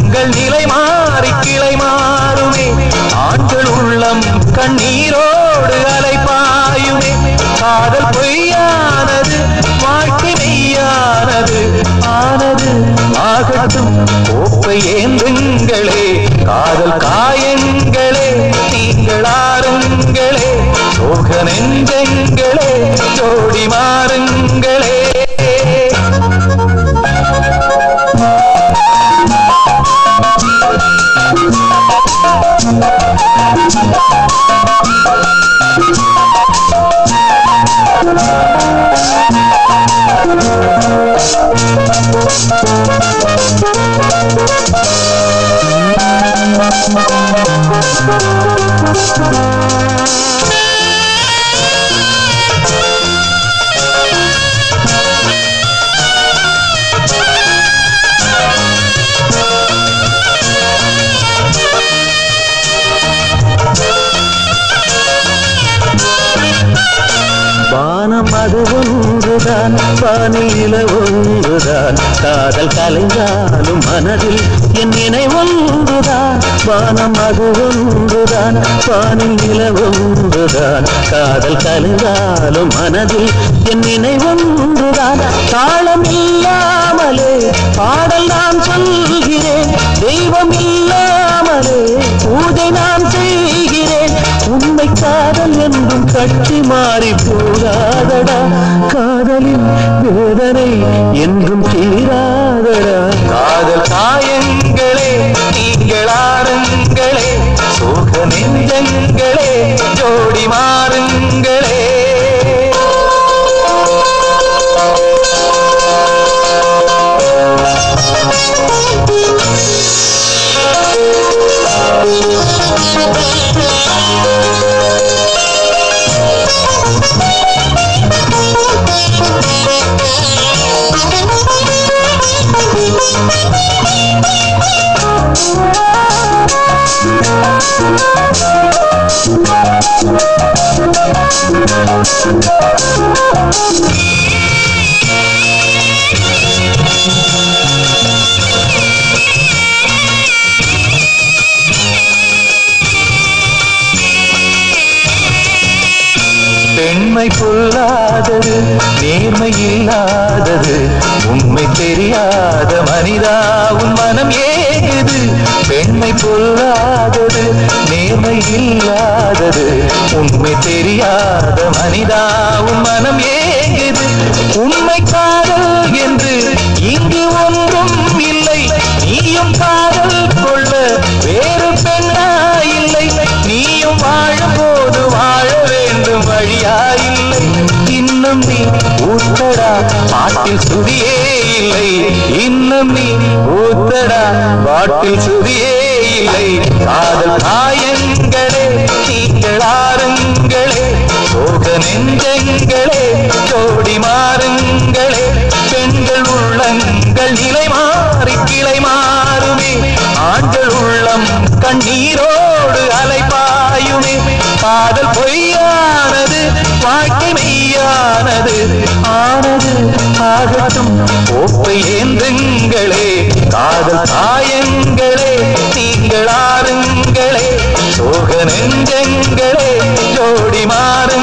உள்ளங்கள் நிலை மாறி கிளை மாறுமே ஆண்கள் உள்ளம் கண்ணீரோடு அலைப்பாயுமே காதல் பொய்யானது வாழ்க்கை மெய்யானது ஆனது ஆகட்டும் கோப்பை ஏந்துங்களே காதல் காயங்களே நீங்கள் ஆறுங்களே சோக நெஞ்சங்களே ஜோடி மாறுங்களே வானம் அது ஒன்றுதான் வானில் நில ஒன்றுதான் காதல் கலைந்தாலும் மனதில் என் நினைவொன்றுதான் வானம் அது ஒன்றுதான் வானில் நில ஒன்றுதான் காதல் கலைந்தாலும் மனதில் என் நினைவொன்றுதான் தாளம் இல்லாமலே பாடல் நான் சொல்கிறேன் தெய்வம் இல்லாமலே பூஜை நான் செய்கிறேன் உண்மை காதல் என்றும் கட்டி மாறி போகாதடா காதலின் வேதனை என்றும் தீராதடா காதல் காயங்களே நீங்கள் ஆறுங்களே சோக நெஞ்சங்களே ஜோடி மாறுங்களே பெண்மை பொல்லாதது நேர்மை இல்லாதது உண்மை தெரியாத மனிதா உன் மனம் ஏகுது பெண்மை பொல்லாதது நேர்மை இல்லாதது உண்மை தெரியாத மனிதா உன் மனம் ஏகுது உண்மை காதல் என்று இங்கு ஒன்றும் இல்லை நீயும் காதல் கொள்ள வேறு பெண்ணா இல்லை நீயும் வாழும் போது வாழ வேண்டும் வழியா இல்லை இன்னும் நீ ஊத்தடா பாட்டில் சுதியே இல்லை இன்னும் நீ ஊத்தடா பாட்டில் சுதியே இல்லை காதல் காயங்களே நீங்கள் ஆறுங்களே சோக நெஞ்சங்களே ஜோடி மாறுங்களே பெண்கள் உள்ளங்கள் நிலை மாறி கிளை மாறுமே ஆண்கள் உள்ளம் கண்ணீரோடு அலைப்பாயுமே காதல் பொய்யானது வாழ்க்கை மெய்யானது ஆனது ஆகட்டும் கோப்பை ஏந்துங்களே காதல் காயங்களே நீங்கள் ஆறுங்களே சோக நெஞ்சங்களே ஜோடி மாறு